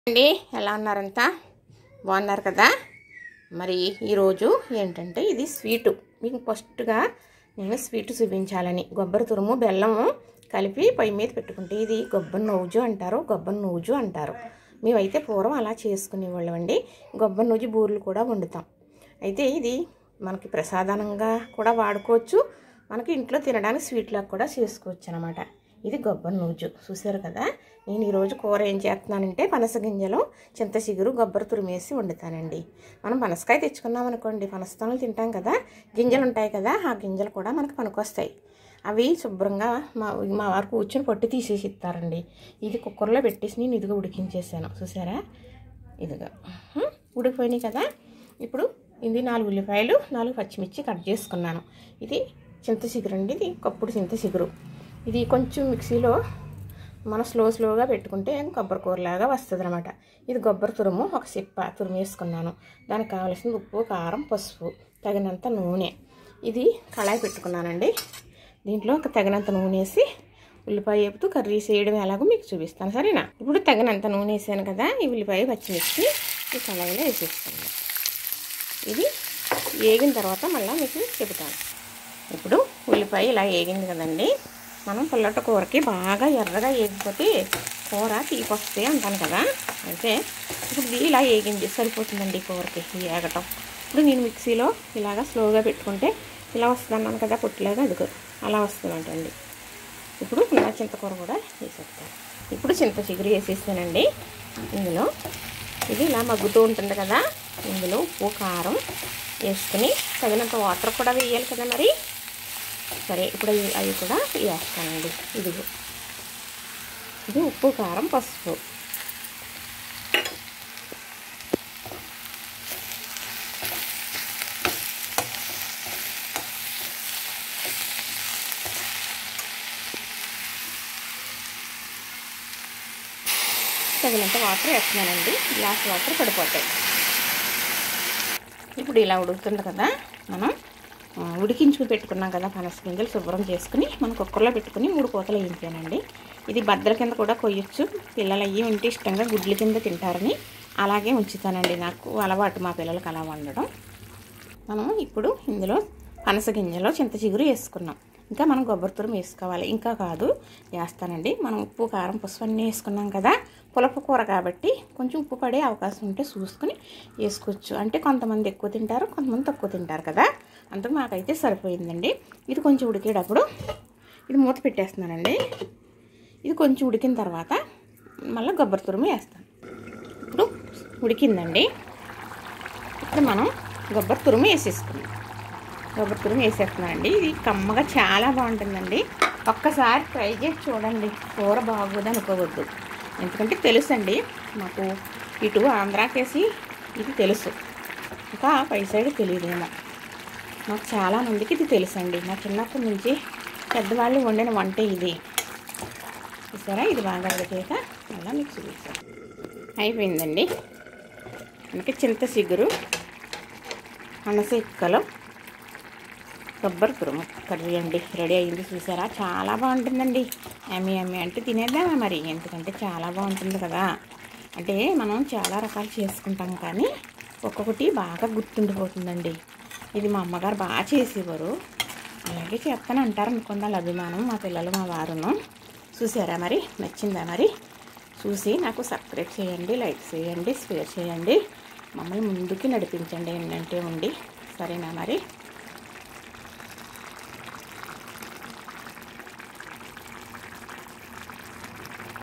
అండి ఎలా ఉన్నారంతా బాగున్నారు కదా మరి ఈరోజు ఏంటంటే ఇది స్వీటు మీకు ఫస్ట్గా నేను స్వీట్ చూపించాలని కొబ్బరి తురుము బెల్లము కలిపి పొయ్యి మీద పెట్టుకుంటే ఇది కొబ్బరి నూజు అంటారు కొబ్బరి నూజు అంటారు మేమైతే పూర్వం అలా చేసుకునేవాళ్ళం అండి కొబ్బరి నూజు బూరెలు కూడా వండుతాం అయితే ఇది మనకి ప్రసాదానంగా కూడా వాడుకోవచ్చు మనకి ఇంట్లో తినడానికి స్వీట్లాగా కూడా చేసుకోవచ్చు అనమాట ఇది కొబ్బరి నూజు చూసారు కదా నేను ఈరోజు కూర ఏం చేస్తున్నానంటే పనస గింజలు చింత చిగురు కొబ్బరి తురిమేసి వండుతానండి మనం పనసకాయ తెచ్చుకున్నాం అనుకోండి పనసతోనలు తింటాం కదా గింజలు ఉంటాయి కదా ఆ గింజలు కూడా మనకు పనికొస్తాయి అవి శుభ్రంగా మా మా వారు కూర్చొని పొట్టి తీసేసి ఇస్తారండి ఇది కుక్కర్లో పెట్టేసి నేను ఇదిగా ఉడికించేసాను చూసారా ఇదిగా ఉహు, ఉడికిపోయినాయి కదా ఇప్పుడు ఇది నాలుగు ఉల్లిపాయలు నాలుగు పచ్చిమిర్చి కట్ చేసుకున్నాను ఇది చింత చిగురు అండి ఇది కప్పుడు చింత చిగురు ఇది కొంచెం మిక్సీలో మనం స్లో స్లోగా పెట్టుకుంటే కొబ్బరి కూరలాగా వస్తుంది అనమాట ఇది కొబ్బరి తురుము ఒక సిప్ప తురుము వేసుకున్నాను దానికి కావాల్సిన ఉప్పు కారం పసుపు తగినంత నూనె ఇది కళాయి పెట్టుకున్నానండి దీంట్లో ఒక తగినంత నూనె వేసి ఉల్లిపాయ వేపుతూ కర్రీ చేయడం ఎలాగో మీకు చూపిస్తాను సరేనా ఇప్పుడు తగినంత నూనె వేసాను కదా ఈ ఉల్లిపాయ పచ్చిమిర్చి ఈ కళాయిలో వేసేస్తాను ఇది వేగిన తర్వాత మళ్ళీ మీకు చెబుతాను ఇప్పుడు ఉల్లిపాయ ఇలా వేగింది కదండి మనం పుల్లట కూరకి బాగా ఎర్రగా వేగిపోతే కూర తీపొస్తే అంటాను కదా అయితే ఇప్పుడు ఇది ఇలా వేగింది సరిపోతుందండి ఈ కూరకి ఈ వేగటం ఇప్పుడు నేను మిక్సీలో ఇలాగా స్లోగా పెట్టుకుంటే ఇలా వస్తున్నాను కదా పొట్టిలాగా అదిగో అలా వస్తుందంటండి ఇప్పుడు నా చింతకూర కూడా వేసేస్తాను ఇప్పుడు చింత చిగురు వేసేస్తానండి ఇందులో ఇది ఇలా మగ్గుతూ ఉంటుంది కదా ఇందులో ఉప్పు కారం వేసుకుని తగినంత వాటర్ కూడా వేయాలి కదా మరి సరే ఇప్పుడు అవి అవి కూడా వేస్తానండి ఇదిగో ఇది ఉప్పు కారం పసుపు తగినంత వాటర్ వేస్తున్నానండి గ్లాస్ వాటర్ పడిపోతాయి ఇప్పుడు ఇలా ఉడుకుతుంది కదా మనం ఆ, ఉడికించుకుని పెట్టుకున్నాం కదా పనస గింజలు శుభ్రం చేసుకుని మనం కుక్కర్లో పెట్టుకుని మూడు పూతలు వేయించానండి ఇది బద్దల కింద కూడా కొయ్యొచ్చు పిల్లలు అయ్యి ఉంటే ఇష్టంగా గుడ్ల కింద తింటారని అలాగే ఉంచుతానండి నాకు అలవాటు మా పిల్లలకు అలా వండడం మనం ఇప్పుడు ఇందులో పనస గింజలో చింత చిగురు వేసుకున్నాం ఇంకా మనం కొబ్బరి తురుము వేసుకోవాలి ఇంకా కాదు వేస్తానండి మనం ఉప్పు కారం పసుపు అన్నీ వేసుకున్నాం కదా పులప కూర కాబట్టి కొంచెం ఉప్పు పడే అవకాశం ఉంటే చూసుకుని వేసుకోవచ్చు అంటే కొంతమంది ఎక్కువ తింటారు కొంతమంది తక్కువ తింటారు కదా అందుకు మాకైతే సరిపోయిందండి ఇది కొంచెం ఉడికేటప్పుడు ఇది మూత పెట్టేస్తున్నానండి ఇది కొంచెం ఉడికిన తర్వాత మళ్ళీ కొబ్బరి తురుము వేస్తాను ఇప్పుడు ఉడికిందండి ఇప్పుడు మనం కొబ్బరి తురుము వేసేసుకున్నాం కొబ్బరి తురుము వేసేస్తున్నానండి ఇది కమ్మగా చాలా బాగుంటుందండి ఒక్కసారి ట్రై చేసి చూడండి కూర బాగోదు అనుకోవద్దు ఎందుకంటే తెలుసండి మాకు ఇటు ఆంధ్రాకేసి ఇది తెలుసు ఇంకా పై సైడ్ తెలియదేమో నాకు చాలా మందికి ఇది తెలుసండి నా చిన్నప్పటి నుంచి పెద్దవాళ్ళు వండిన వంట ఇది చూసారా ఇది బాగా ఉడికాక అలా మీకు చూపిస్తాను అయిపోయిందండి మనకి చింత సిగురు అనస ఇక్కలు కొబ్బరి తురుము కర్రీ అండి రెడీ అయింది చూసారా చాలా బాగుంటుందండి అమ్మి అమ్మి అంటే తినేద్దామా మరి ఎందుకంటే చాలా బాగుంటుంది కదా అంటే మనం చాలా రకాలు చేసుకుంటాం కానీ ఒక్కొక్కటి బాగా గుర్తుండిపోతుందండి ఇది మా అమ్మగారు బాగా చేసేవారు అలాగే చేస్తాను అంటారు అనుకున్న వాళ్ళ అభిమానం మా పిల్లలు మా వారును చూసారా మరి నచ్చిందా మరి చూసి నాకు సబ్స్క్రైబ్ చేయండి లైక్ చేయండి షేర్ చేయండి మమ్మల్ని ముందుకి నడిపించండి ఏంటంటే ఉండి సరేనా మరి